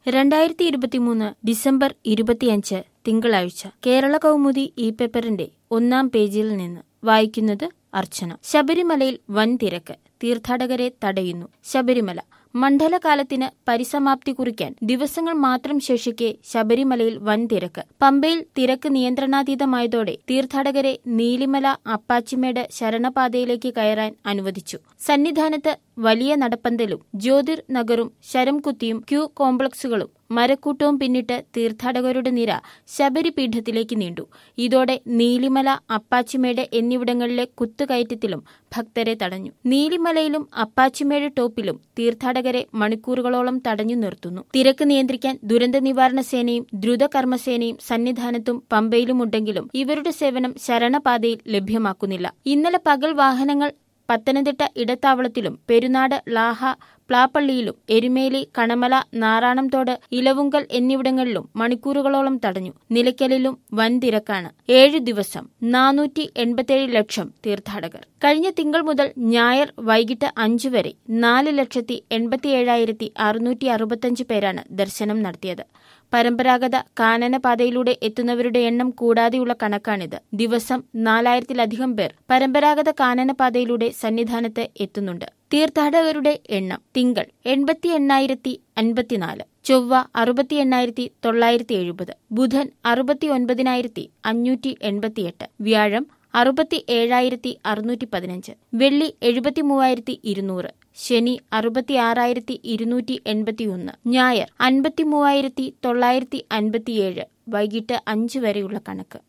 രണ്ടായിരത്തി ഇരുപത്തിമൂന്ന് ഡിസംബർ ഇരുപത്തിയഞ്ച് തിങ്കളാഴ്ച കേരള കൗമുദി ഈ പേപ്പറിന്റെ ഒന്നാം പേജിൽ നിന്ന് വായിക്കുന്നത് അർച്ചന ശബരിമലയിൽ വൻ തിരക്ക് തീർത്ഥാടകരെ തടയുന്നു ശബരിമല മണ്ഡലകാലത്തിന് പരിസമാപ്തി കുറിക്കാൻ ദിവസങ്ങൾ മാത്രം ശേഷിക്കെ ശബരിമലയിൽ വൻ തിരക്ക് പമ്പയിൽ തിരക്ക് നിയന്ത്രണാതീതമായതോടെ തീർത്ഥാടകരെ നീലിമല അപ്പാച്ചിമേട് ശരണപാതയിലേക്ക് കയറാൻ അനുവദിച്ചു സന്നിധാനത്ത് വലിയ നടപ്പന്തലും ജ്യോതിർ നഗറും ശരംകുത്തിയും ക്യൂ കോംപ്ലക്സുകളും മരക്കൂട്ടവും പിന്നിട്ട് തീർത്ഥാടകരുടെ നിര ശബരിപീഠത്തിലേക്ക് നീണ്ടു ഇതോടെ നീലിമല അപ്പാച്ചിമേട് എന്നിവിടങ്ങളിലെ കുത്തുകയറ്റത്തിലും ഭക്തരെ തടഞ്ഞു നീലിമലയിലും അപ്പാച്ചിമേട് ടോപ്പിലും തീർത്ഥാടകരെ മണിക്കൂറുകളോളം തടഞ്ഞു നിർത്തുന്നു തിരക്ക് നിയന്ത്രിക്കാൻ ദുരന്ത നിവാരണ സേനയും ദ്രുതകർമ്മസേനയും സന്നിധാനത്തും പമ്പയിലുമുണ്ടെങ്കിലും ഇവരുടെ സേവനം ശരണപാതയിൽ ലഭ്യമാക്കുന്നില്ല ഇന്നലെ പകൽ വാഹനങ്ങൾ പത്തനംതിട്ട ഇടത്താവളത്തിലും പെരുനാട് ലാഹ പ്ലാപ്പള്ളിയിലും എരുമേലി കണമല നാറാണംതോട് ഇലവുങ്കൽ എന്നിവിടങ്ങളിലും മണിക്കൂറുകളോളം തടഞ്ഞു നിലയ്ക്കലിലും വൻ തിരക്കാണ് ഏഴു ദിവസം നാനൂറ്റി എൺപത്തിയേഴ് ലക്ഷം തീർത്ഥാടകർ കഴിഞ്ഞ തിങ്കൾ മുതൽ ഞായർ വൈകിട്ട് അഞ്ചു വരെ നാല് ലക്ഷത്തി എൺപത്തിയേഴായിരത്തി അറുന്നൂറ്റി അറുപത്തഞ്ച് പേരാണ് ദർശനം നടത്തിയത് പരമ്പരാഗത കാനനപാതയിലൂടെ എത്തുന്നവരുടെ എണ്ണം കൂടാതെയുള്ള കണക്കാണിത് ദിവസം നാലായിരത്തിലധികം പേർ പരമ്പരാഗത കാനനപാതയിലൂടെ സന്നിധാനത്ത് എത്തുന്നുണ്ട് തീർത്ഥാടകരുടെ എണ്ണം തിങ്കൾ എൺപത്തി എണ്ണായിരത്തി അൻപത്തിനാല് ചൊവ്വ അറുപത്തി എണ്ണായിരത്തി തൊള്ളായിരത്തി എഴുപത് ബുധൻ അറുപത്തി ഒൻപതിനായിരത്തി അഞ്ഞൂറ്റി എൺപത്തിയെട്ട് വ്യാഴം അറുപത്തി ഏഴായിരത്തി അറുന്നൂറ്റി പതിനഞ്ച് വെള്ളി എഴുപത്തി മൂവായിരത്തി ഇരുന്നൂറ് ശനി അറുപത്തി ആറായിരത്തി ഇരുന്നൂറ്റി എൺപത്തിയൊന്ന് ഞായർ അൻപത്തി മൂവായിരത്തി തൊള്ളായിരത്തി അൻപത്തിയേഴ് വൈകിട്ട് അഞ്ച് വരെയുള്ള കണക്ക്